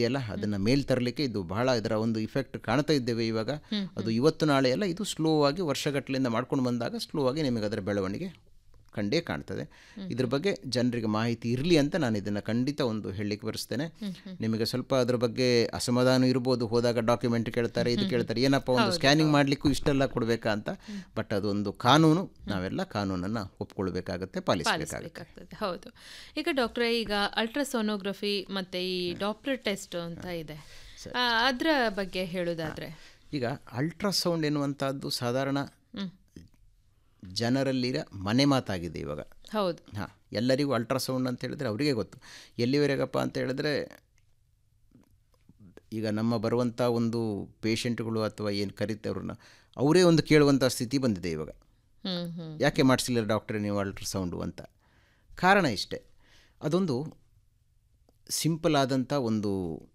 ಇದೆಯಲ್ಲ ಅದನ್ನು ಮೇಲ್ ತರಲಿಕ್ಕೆ ಇದು ಬಹಳ ಇದರ ಒಂದು ಇಫೆಕ್ಟ್ ಕಾಣ್ತಾ ಇದ್ದೇವೆ ಇವಾಗ ಅದು ಇವತ್ತು ನಾಳೆ ಎಲ್ಲ ಇದು ಸ್ಲೋ ಆಗಿ ವರ್ಷಗಟ್ಟಲೆಯಿಂದ ಮಾಡ್ಕೊಂಡು ಬಂದಾಗ ಸ್ಲೋ ಆಗಿ ನಿಮಗೆ ಅದರ ಬೆಳವಣಿಗೆ ಕಂಡೇ ಕಾಣ್ತದೆ ಇದ್ರ ಬಗ್ಗೆ ಜನರಿಗೆ ಮಾಹಿತಿ ಇರಲಿ ಅಂತ ನಾನು ಇದನ್ನು ಖಂಡಿತ ಒಂದು ಹೇಳಲಿಕ್ಕೆ ಬರೆಸ್ತೇನೆ ನಿಮಗೆ ಸ್ವಲ್ಪ ಅದ್ರ ಬಗ್ಗೆ ಅಸಮಾಧಾನ ಇರ್ಬೋದು ಹೋದಾಗ ಡಾಕ್ಯುಮೆಂಟ್ ಕೇಳ್ತಾರೆ ಇದು ಕೇಳ್ತಾರೆ ಏನಪ್ಪ ಒಂದು ಸ್ಕ್ಯಾನಿಂಗ್ ಮಾಡಲಿಕ್ಕೂ ಇಷ್ಟೆಲ್ಲ ಕೊಡಬೇಕಾ ಅಂತ ಬಟ್ ಅದೊಂದು ಕಾನೂನು ನಾವೆಲ್ಲ ಕಾನೂನನ್ನು ಒಪ್ಕೊಳ್ಬೇಕಾಗತ್ತೆ ಪಾಲಿಸಬೇಕಾಗುತ್ತೆ ಪಾಲಿಸಬೇಕಾಗ್ತದೆ ಹೌದು ಈಗ ಡಾಕ್ಟ್ರೆ ಈಗ ಅಲ್ಟ್ರಾಸೋನೋಗ್ರಫಿ ಮತ್ತೆ ಈ ಡಾಪ್ಲರ್ ಟೆಸ್ಟ್ ಅಂತ ಇದೆ ಆ, ಅದ್ರ ಬಗ್ಗೆ ಹೇಳೋದಾದ್ರೆ ಈಗ ಅಲ್ಟ್ರಾಸೌಂಡ್ ಎನ್ನುವಂಥದ್ದು ಸಾಧಾರಣ ಜನರಲ್ಲಿರ ಮನೆ ಮಾತಾಗಿದೆ ಇವಾಗ ಹೌದು ಹಾಂ ಎಲ್ಲರಿಗೂ ಅಲ್ಟ್ರಾಸೌಂಡ್ ಅಂತ ಹೇಳಿದ್ರೆ ಅವರಿಗೆ ಗೊತ್ತು ಎಲ್ಲಿವರೆಗಪ್ಪ ಅಂತ ಹೇಳಿದ್ರೆ ಈಗ ನಮ್ಮ ಬರುವಂಥ ಒಂದು ಪೇಷಂಟ್ಗಳು ಅಥವಾ ಏನು ಕರೀತವ್ರನ್ನ ಅವರೇ ಒಂದು ಕೇಳುವಂಥ ಸ್ಥಿತಿ ಬಂದಿದೆ ಇವಾಗ ಹ್ಮ್ ಹ್ಮ್ ಯಾಕೆ ಮಾಡಿಸಿಲ್ಲ ಡಾಕ್ಟ್ರೆ ನೀವು ಅಲ್ಟ್ರಾಸೌಂಡು ಅಂತ ಕಾರಣ ಇಷ್ಟೇ ಅದೊಂದು ಸಿಂಪಲ್ ಆದಂಥ ಒಂದು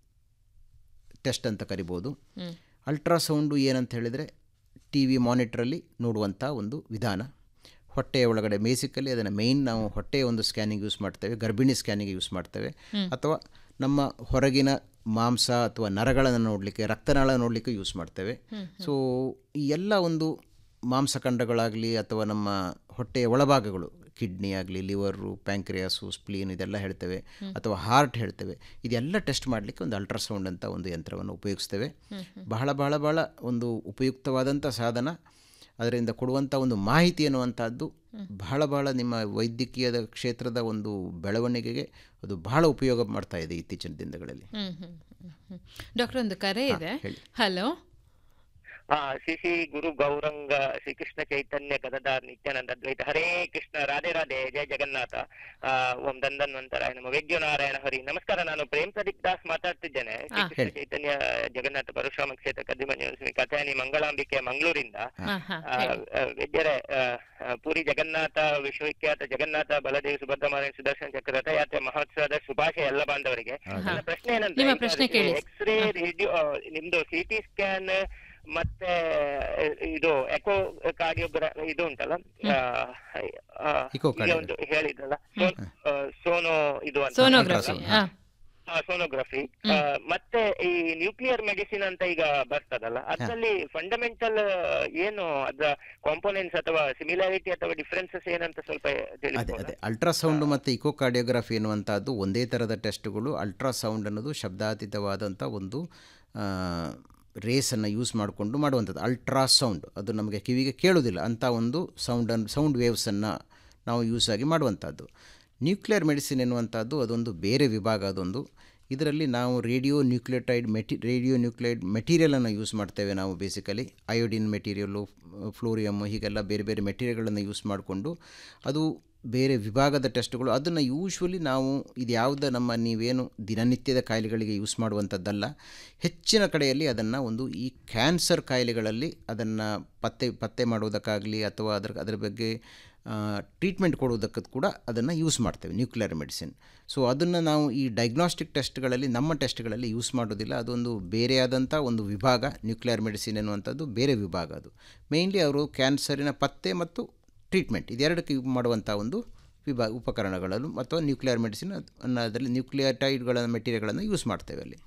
ಟೆಸ್ಟ್ ಅಂತ ಕರಿಬೋದು ಅಲ್ಟ್ರಾಸೌಂಡು ಏನಂತ ಹೇಳಿದರೆ ಟಿ ವಿ ಮಾನಿಟ್ರಲ್ಲಿ ನೋಡುವಂಥ ಒಂದು ವಿಧಾನ ಹೊಟ್ಟೆಯ ಒಳಗಡೆ ಬೇಸಿಕಲಿ ಅದನ್ನು ಮೇಯ್ನ್ ನಾವು ಹೊಟ್ಟೆಯ ಒಂದು ಸ್ಕ್ಯಾನಿಂಗ್ ಯೂಸ್ ಮಾಡ್ತೇವೆ ಗರ್ಭಿಣಿ ಸ್ಕ್ಯಾನಿಂಗ್ ಯೂಸ್ ಮಾಡ್ತೇವೆ ಅಥವಾ ನಮ್ಮ ಹೊರಗಿನ ಮಾಂಸ ಅಥವಾ ನರಗಳನ್ನು ನೋಡಲಿಕ್ಕೆ ರಕ್ತನಾಳ ನೋಡಲಿಕ್ಕೆ ಯೂಸ್ ಮಾಡ್ತೇವೆ ಸೊ ಈ ಎಲ್ಲ ಒಂದು ಮಾಂಸಖಂಡಗಳಾಗಲಿ ಅಥವಾ ನಮ್ಮ ಹೊಟ್ಟೆಯ ಒಳಭಾಗಗಳು ಕಿಡ್ನಿ ಆಗಲಿ ಲಿವರು ಪ್ಯಾಂಕ್ರಿಯಾಸು ಸ್ಪ್ಲೀನ್ ಇದೆಲ್ಲ ಹೇಳ್ತೇವೆ ಅಥವಾ ಹಾರ್ಟ್ ಹೇಳ್ತೇವೆ ಇದೆಲ್ಲ ಟೆಸ್ಟ್ ಮಾಡಲಿಕ್ಕೆ ಒಂದು ಅಲ್ಟ್ರಾಸೌಂಡ್ ಅಂತ ಒಂದು ಯಂತ್ರವನ್ನು ಉಪಯೋಗಿಸ್ತೇವೆ ಬಹಳ ಬಹಳ ಬಹಳ ಒಂದು ಉಪಯುಕ್ತವಾದಂಥ ಸಾಧನ ಅದರಿಂದ ಕೊಡುವಂಥ ಒಂದು ಮಾಹಿತಿ ಅನ್ನುವಂಥದ್ದು ಬಹಳ ಬಹಳ ನಿಮ್ಮ ವೈದ್ಯಕೀಯದ ಕ್ಷೇತ್ರದ ಒಂದು ಬೆಳವಣಿಗೆಗೆ ಅದು ಬಹಳ ಉಪಯೋಗ ಮಾಡ್ತಾ ಇದೆ ಇತ್ತೀಚಿನ ದಿನಗಳಲ್ಲಿ ಹ್ಮ್ ಹ್ಮ್ ಹ್ಮ್ ಹ್ಮ್ ಡಾಕ್ಟರ್ ಒಂದು ಕರೆ ಇದೆ ಹಲೋ ಹಾ ಶ್ರೀ ಶ್ರೀ ಗುರು ಗೌರಂಗ ಶ್ರೀಕೃಷ್ಣ ಚೈತನ್ಯ ಗದದಾರ್ ನಿತ್ಯಾನಂದ ಅದ್ವೈತ ಹರೇ ಕೃಷ್ಣ ರಾಧೆ ರಾಧೆ ಜಯ ಜಗನ್ನಾಥ ಆ, ಓಂ ದಂದನ್ವಂತರಾಯ ನಮ ವೈದ್ಯ ನಾರಾಯಣ ಹರಿ ನಮಸ್ಕಾರ ನಾನು ಪ್ರೇಮ್ ಪ್ರದೀಪ್ ದಾಸ್ ಮಾತಾಡ್ತಿದ್ದೇನೆ ಶ್ರೀಕೃಷ್ಣ ಚೈತನ್ಯ ಜಗನ್ನಾಥ ಪರಶುರಾಮ ಕ್ಷೇತ್ರ ಕದ್ದಿಮಂಜು ಕಥಾನಿ ಮಂಗಳಾಂಬಿಕೆ ಮಂಗಳೂರಿಂದ ಹಾ ಹಾ ಆ, ಆ, ವೈದ್ಯರೇ ಆ, ಆ, ಪುರಿ ಜಗನ್ನಾಥ ವಿಶ್ವವಿಖ್ಯಾತ ಜಗನ್ನಾಥ ಬಲದೇವಿ ಸುಭದ್ರ ಮಾರಾಯಣ ಸುದರ್ಶನ ಚಕ್ರ ರಥಯಾತ್ರೆ ಮಹೋತ್ಸವದ ಶುಭಾಶಯ ಎಲ್ಲ ಬಾಂಧವರಿಗೆ ನನ್ನ ಪ್ರಶ್ನೆ ನಿಮ್ಮ ಏನಂದ್ರೆ ಪ್ರಶ್ನೆ ಕೇಳಿ. ಎಕ್ಸ್ರೇ ರೇಡಿಯೋ ನಿಮ್ದು ಸಿಟಿ ಸ್ಕ್ಯಾನ್ ಮತ್ತೆ ಇದು ಎಕೋ ಕಾರ್ಡಿಯೋಗ್ರಾ ಇದು ಉಂಟಲ್ಲ ಆ, ಆ, Echo ಈಗ ಒಂದು ಹೇಳಿದ್ರಲ್ಲ ಸೋ- ಆ, ಸೋನೋ ಇದು ಅಂತ ಸೋನೋಗ್ರಫಿ ಹಾ ಸೋನೋಗ್ರಫಿ ಮತ್ತೆ ಈ ನ್ಯೂಕ್ಲಿಯರ್ ಮೆಡಿಸಿನ್ ಅಂತ ಈಗ ಬರ್ತದಲ್ಲ ಅದ್ರಲ್ಲಿ ಫಂಡಮೆಂಟಲ್ ಏನು ಅದ್ರ ಕಾಂಪೋನೆಂಟ್ಸ್ ಅಥವಾ ಸಿಮಿಲಾರಿಟಿ ಅಥವಾ ಡಿಫ್ರೆನ್ಸಸ್ ಏನಂತ ಸ್ವಲ್ಪ ಅದೇ ತಿಳಿಸ್ಬೋದಾ ಅದೇ ಅಲ್ಟ್ರಾಸೌಂಡ್ ಮತ್ತು ಇಕೋಕಾರ್ಡಿಯೋಗ್ರಫಿ ಎನ್ನುವಂಥದ್ದು ಒಂದೇ ಥರದ ಟೆಸ್ಟ್ಗಳು ಅಲ್ಟ್ರಾಸೌಂಡ್ ಅನ್ನೋದು ಶಬ್ದಾತೀತವಾದಂಥ ಒಂದು ರೇಸನ್ನು ಯೂಸ್ ಮಾಡಿಕೊಂಡು ಮಾಡುವಂಥದ್ದು ಅಲ್ಟ್ರಾಸೌಂಡ್ ಅದು ನಮಗೆ ಕಿವಿಗೆ ಕೇಳೋದಿಲ್ಲ ಅಂಥ ಒಂದು ಸೌಂಡನ್ನು ಸೌಂಡ್ ವೇವ್ಸನ್ನು ನಾವು ಯೂಸ್ ಆಗಿ ಮಾಡುವಂಥದ್ದು ನ್ಯೂಕ್ಲಿಯರ್ ಮೆಡಿಸಿನ್ ಎನ್ನುವಂಥದ್ದು ಅದೊಂದು ಬೇರೆ ವಿಭಾಗ ಅದೊಂದು ಇದರಲ್ಲಿ ನಾವು ರೇಡಿಯೋ ನ್ಯೂಕ್ಲಿಯೋಟೈಡ್ ಮೆಟಿ ರೇಡಿಯೋ ನ್ಯೂಕ್ಲಿಯೈಡ್ ಮೆಟೀರಿಯಲನ್ನು ಯೂಸ್ ಮಾಡ್ತೇವೆ ನಾವು ಬೇಸಿಕಲಿ ಅಯೋಡಿನ್ ಮೆಟೀರಿಯಲ್ಲು ಫ್ಲೋರಿಯಮ್ ಹೀಗೆಲ್ಲ ಬೇರೆ ಬೇರೆ ಮೆಟೀರಿಯಲ್ಗಳನ್ನು ಯೂಸ್ ಮಾಡಿಕೊಂಡು ಅದು ಬೇರೆ ವಿಭಾಗದ ಟೆಸ್ಟ್ಗಳು ಅದನ್ನು ಯೂಶ್ವಲಿ ನಾವು ಇದು ಯಾವುದ ನಮ್ಮ ನೀವೇನು ದಿನನಿತ್ಯದ ಕಾಯಿಲೆಗಳಿಗೆ ಯೂಸ್ ಮಾಡುವಂಥದ್ದಲ್ಲ ಹೆಚ್ಚಿನ ಕಡೆಯಲ್ಲಿ ಅದನ್ನು ಒಂದು ಈ ಕ್ಯಾನ್ಸರ್ ಕಾಯಿಲೆಗಳಲ್ಲಿ ಅದನ್ನು ಪತ್ತೆ ಪತ್ತೆ ಮಾಡುವುದಕ್ಕಾಗಲಿ ಅಥವಾ ಅದರ ಅದರ ಬಗ್ಗೆ ಟ್ರೀಟ್ಮೆಂಟ್ ಕೊಡುವುದಕ್ಕೆ ಕೂಡ ಅದನ್ನು ಯೂಸ್ ಮಾಡ್ತೇವೆ ನ್ಯೂಕ್ಲಿಯರ್ ಮೆಡಿಸಿನ್ ಸೊ ಅದನ್ನು ನಾವು ಈ ಡಯಾಗ್ನಾಸ್ಟಿಕ್ ಟೆಸ್ಟ್ಗಳಲ್ಲಿ ನಮ್ಮ ಟೆಸ್ಟ್ಗಳಲ್ಲಿ ಯೂಸ್ ಮಾಡೋದಿಲ್ಲ ಅದೊಂದು ಬೇರೆಯಾದಂಥ ಒಂದು ವಿಭಾಗ ನ್ಯೂಕ್ಲಿಯರ್ ಮೆಡಿಸಿನ್ ಎನ್ನುವಂಥದ್ದು ಬೇರೆ ವಿಭಾಗ ಅದು ಮೇಯ್ನ್ಲಿ ಅವರು ಕ್ಯಾನ್ಸರಿನ ಪತ್ತೆ ಮತ್ತು ಟ್ರೀಟ್ಮೆಂಟ್ ಇದೆರಡಕ್ಕೆ ಯೂಸ್ ಮಾಡುವಂಥ ಒಂದು ವಿಭಾಗ ಉಪಕರಣಗಳನ್ನು ಅಥವಾ ನ್ಯೂಕ್ಲಿಯರ್ ಮೆಡಿಸಿನ್ ಅನ್ನು ಅದರಲ್ಲಿ ನ್ಯೂಕ್ಲಿಯಟೈಡ್ಗಳ ಮೆಟೀರಿಯಲ್ಗಳನ್ನು ಯೂಸ್ ಮಾಡ್ತೇವೆ ಅಲ್ಲಿ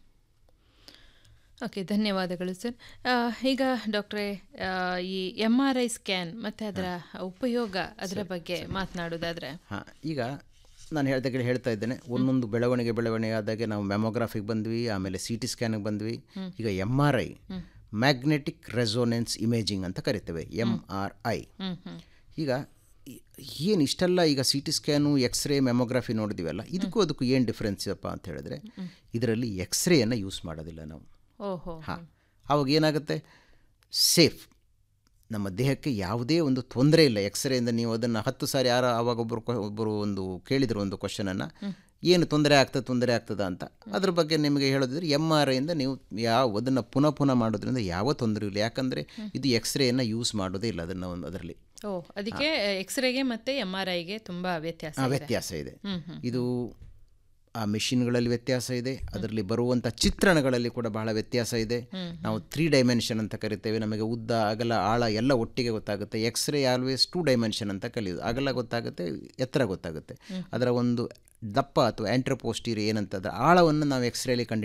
ಓಕೆ ಧನ್ಯವಾದಗಳು ಸರ್ ಆ, ಈಗ ಡಾಕ್ಟ್ರೇ ಆ, ಈ ಎಮ್ ಆರ್ ಐ ಸ್ಕ್ಯಾನ್ ಮತ್ತು ಅದರ ಉಪಯೋಗ ಅದರ ಬಗ್ಗೆ ಮಾತನಾಡೋದಾದ್ರೆ ಹಾಂ ಈಗ ನಾನು ಹೇಳ್ದಾಗೆ ಹೇಳ್ತಾ ಇದ್ದೇನೆ ಒಂದೊಂದು ಬೆಳವಣಿಗೆ ಬೆಳವಣಿಗೆ ಆದಾಗೆ ನಾವು ಮೆಮೊಗ್ರಾಫಿಗೆ ಬಂದ್ವಿ ಆಮೇಲೆ ಸಿ ಟಿ ಸ್ಕ್ಯಾನಿಗೆ ಬಂದ್ವಿ ಈಗ M R I magnetic resonance imaging ಅಂತ ಕರಿತೇವೆ ಎಮ್ ಆರ್ ಐ ಈಗ ಏನು ಇಷ್ಟೆಲ್ಲ ಈಗ C T scan X ray mammography ನೋಡಿದ್ದೀವಲ್ಲ ಇದಕ್ಕೂ ಅದಕ್ಕೂ ಏನು ಡಿಫ್ರೆನ್ಸ್ ಅಪ್ಪ ಅಂತ ಹೇಳಿದ್ರೆ ಇದರಲ್ಲಿ ಎಕ್ಸ್ರೇಯನ್ನು ಯೂಸ್ ಮಾಡೋದಿಲ್ಲ ನಾವು ಓಹೋ ಹಾಂ ಆವಾಗ ಏನಾಗುತ್ತೆ ಸೇಫ್ ನಮ್ಮ ದೇಹಕ್ಕೆ ಯಾವುದೇ ಒಂದು ತೊಂದರೆ ಇಲ್ಲ ಎಕ್ಸ್ರೇಯಿಂದ ನೀವು ಅದನ್ನು ಹತ್ತು ಸಾರಿ ಯಾರೋ ಆವಾಗ ಒಬ್ಬರು ಒಬ್ಬರು ಒಂದು ಕೇಳಿದರು ಒಂದು ಕ್ವಶನನ್ನು ಏನು ತೊಂದರೆ ಆಗ್ತದೆ ತೊಂದರೆ ಆಗ್ತದ ಅಂತ ಅದ್ರ ಬಗ್ಗೆ ನಿಮಗೆ ಹೇಳೋದಿದ್ರೆ ಎಮ್ ಆರ್ ಐಯಿಂದ ನೀವು ಯಾವ ಅದನ್ನು ಪುನಃ ಪುನಃ ಮಾಡೋದ್ರಿಂದ ಯಾವ ತೊಂದರೆ ಇಲ್ಲ ಯಾಕಂದರೆ ಇದು ಎಕ್ಸ್ರೇಯನ್ನು ಯೂಸ್ ಮಾಡೋದೇ ಇಲ್ಲ ಅದನ್ನು ಒಂದು ಅದರಲ್ಲಿ ಓ ಅದಕ್ಕೆ ಎಕ್ಸ್ರೇಗೆ ಮತ್ತು ಎಮ್ ಆರ್ ಐಗೆ ತುಂಬ ವ್ಯತ್ಯಾಸ ಆ ಇದೆ. ವ್ಯತ್ಯಾಸ ಇದೆ ಹ್ಮ್, ಹ್ಮ್. ಇದು ಆ ಮೆಷಿನ್ಗಳಲ್ಲಿ ವ್ಯತ್ಯಾಸ ಇದೆ ಅದರಲ್ಲಿ ಬರುವಂಥ ಚಿತ್ರಣಗಳಲ್ಲಿ ಕೂಡ ಬಹಳ ವ್ಯತ್ಯಾಸ ಇದೆ ನಾವು ತ್ರೀ ಡೈಮೆನ್ಷನ್ ಅಂತ ಕರಿತೇವೆ ನಮಗೆ ಉದ್ದ ಅಗಲ ಆಳ ಎಲ್ಲ ಒಟ್ಟಿಗೆ ಗೊತ್ತಾಗುತ್ತೆ ಎಕ್ಸ್ರೇ ಆಲ್ವೇಸ್ ಟೂ ಡೈಮೆನ್ಷನ್ ಅಂತ ಕಲಿಯೋದು ಅಗಲ ಗೊತ್ತಾಗುತ್ತೆ ಎತ್ತರ ಗೊತ್ತಾಗುತ್ತೆ ಅದರ ಒಂದು ದಪ್ಪ ಅಥವಾ ಆ್ಯಂಟ್ರೋಪೋಸ್ಟೀರ್ ಏನಂತದ ಆಳವನ್ನು ನಾವು ಎಕ್ಸ್ರೇಲಿ ಕಂಡು